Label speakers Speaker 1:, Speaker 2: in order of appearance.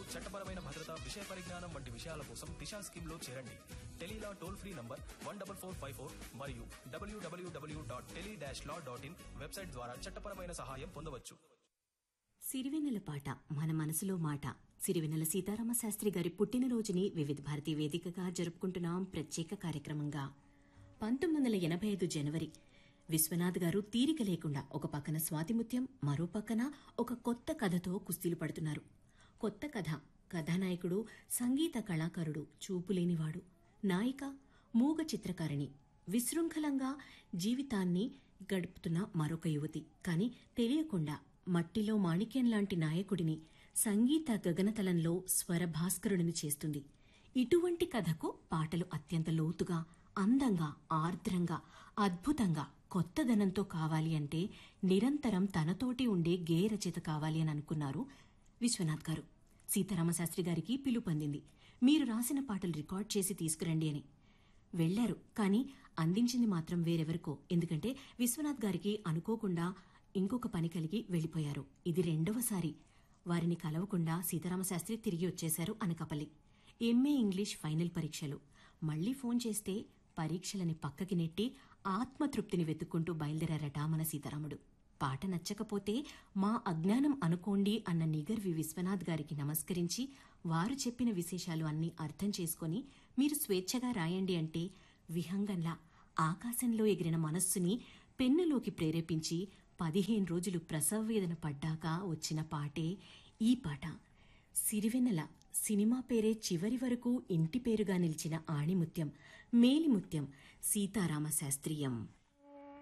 Speaker 1: చట్టపరమైన భద్రత విషయ పరిజ్ఞానం వంటి విషయాల కోసం దిశా స్కీమ్ లో చేరండి Tele Law toll free number one double four five four మరియు W W W dot tele dash law dot in website ద్వారా చట్టపరమైన సహాయం పొందవచ్చు
Speaker 2: సిరివెన్నెల పాట మన మనసులో మాట సిరివెన్నెల సీతారామ శాస్త్రి గారి పుట్టినరోజుని వివిధ భారతి వేదికగా జరుపుకుంటున్నాం ప్రత్యేక కార్యక్రమంగా పంతొమ్మిది వందల ఎనభై ఐదు జనవరి విశ్వనాథ్ గారు తీరిక లేకుండా ఒక పక్కన స్వాతిముత్యం మరో పక్కన ఒక కొత్త కథతో కుస్తీలు పడుతున్నారు కొత్త కథ కథానాయకుడు సంగీత కళాకారుడు చూపులేనివాడు నాయిక మూగ చిత్రకారిణి విశృంఖలంగా జీవితాన్ని గడుపుతున్న మరొక యువతి కాని తెలియకుండా మట్టిలో మాణిక్యం లాంటి నాయకుడిని సంగీత గగనతలంలో స్వరభాస్కరుడిని చేస్తుంది ఇటువంటి కథకు పాటలు అత్యంత లోతుగా అందంగా ఆర్ద్రంగా అద్భుతంగా కొత్తదనంతో కావాలి అంటే నిరంతరం తనతోటి ఉండే గేయ రచయిత కావాలి అని అనుకున్నారు విశ్వనాథ్ గారు సీతారామశాస్త్రి గారికి పిలుపందింది మీరు రాసిన పాటలు రికార్డ్ చేసి తీసుకురండి అని వెళ్లారు కానీ అందించింది మాత్రం వేరెవరికో ఎందుకంటే విశ్వనాథ్ గారికి అనుకోకుండా ఇంకొక పని కలిగి వెళ్లిపోయారు ఇది రెండవసారి వారిని కలవకుండా సీతారామశాస్త్రి తిరిగి వచ్చేశారు అనకపల్లి ఎంఏ ఇంగ్లీష్ ఫైనల్ పరీక్షలు మళ్లీ ఫోన్ చేస్తే పరీక్షలని పక్కకి నెట్టి ఆత్మతృప్తిని వెతుక్కుంటూ బయలుదేరారట మన సీతారాముడు పాట నచ్చకపోతే మా అజ్ఞానం అనుకోండి అన్న నిగర్వి విశ్వనాథ్ గారికి నమస్కరించి వారు చెప్పిన విశేషాలు అన్నీ అర్థం చేసుకొని మీరు స్వేచ్ఛగా రాయండి అంటే విహంగంలా ఆకాశంలో ఎగిరిన మనస్సుని పెన్నులోకి ప్రేరేపించి పదిహేను రోజులు ప్రసవవేదన పడ్డాక వచ్చిన పాటే ఈ పాట సిరివెన్నెల సినిమా పేరే చివరి వరకు ఇంటి పేరుగా నిలిచిన ఆణిముత్యం మేలిముత్యం సీతారామ శాస్త్రీయం